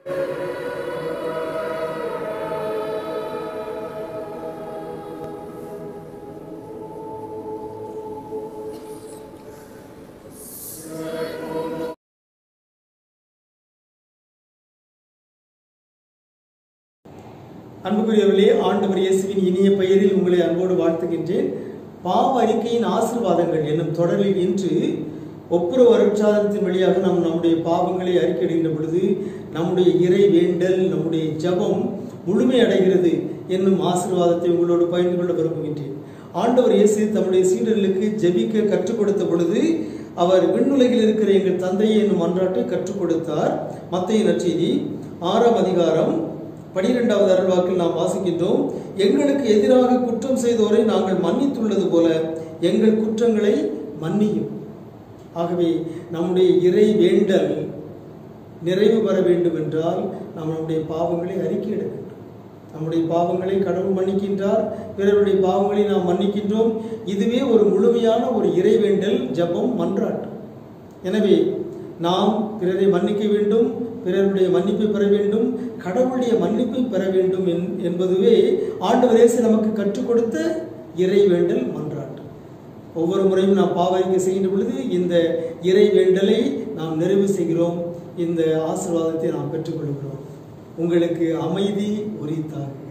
அன்புக்குரியவர்களே ஆண்டவர் இயேசுவின் இனிய பெயரில் உங்களை அன்போடு வாழ்த்துகின்றேன் பாவ அறிக்கையின் ஆசீர்வாதங்கள் என்னும் தொடரில் இன்று ஒப்புரவு அருட்சாதனத்தின் வழியாக நாம் நம்முடைய பாவங்களை அறிக்கையிடுகின்ற பொழுது நம்முடைய இறை வேண்டல் நம்முடைய ஜெபம் முழுமை அடைகிறது என்னும் ஆசீர்வாதத்தை உங்களோடு பகிர்ந்து கொள்ள விரும்புகின்றேன் ஆண்டவர் இயேசு தம்முடைய சீடர்களுக்கு ஜெபிக்க கற்றுக் கொடுத்த பொழுது அவர் விண்ணுலகில் இருக்கிற எங்கள் தந்தையை என்னும் மன்றாட்டை கற்றுக் கொடுத்தார் மத்திய நற்செய்தி ஆறாம் அதிகாரம் பனிரெண்டாவது அருள்வாக்கில் நாம் வாசிக்கின்றோம் எங்களுக்கு எதிராக குற்றம் செய்தோரை நாங்கள் மன்னித்துள்ளது போல எங்கள் குற்றங்களை மன்னியும் ஆகவே நம்முடைய இறை வேண்டல் நிறைவு பெற வேண்டும் என்றால் நாம் நம்முடைய பாவங்களை அறிக்கையிட வேண்டும் நம்முடைய பாவங்களை கடவுள் மன்னிக்கின்றார் பிறருடைய பாவங்களை நாம் மன்னிக்கின்றோம் இதுவே ஒரு முழுமையான ஒரு இறைவேண்டல் ஜெபம் மன்றாட்டு எனவே நாம் பிறரை மன்னிக்க வேண்டும் பிறருடைய மன்னிப்பை பெற வேண்டும் கடவுளுடைய மன்னிப்பை பெற வேண்டும் என்- என்பதுவே ஆண்டவர் இயேசு நமக்கு கற்றுக் கொடுத்த இறைவேண்டல் மன்றாட்டு ஒவ்வொரு முறையும் நாம் பாவரிக்கை செய்கின்ற பொழுது இந்த இறை வேண்டலை நாம் நிறைவு செய்கிறோம் இந்த ஆசீர்வாதத்தை நாம் பெற்றுக்கொள்கிறோம் உங்களுக்கு அமைதி உரித்தாக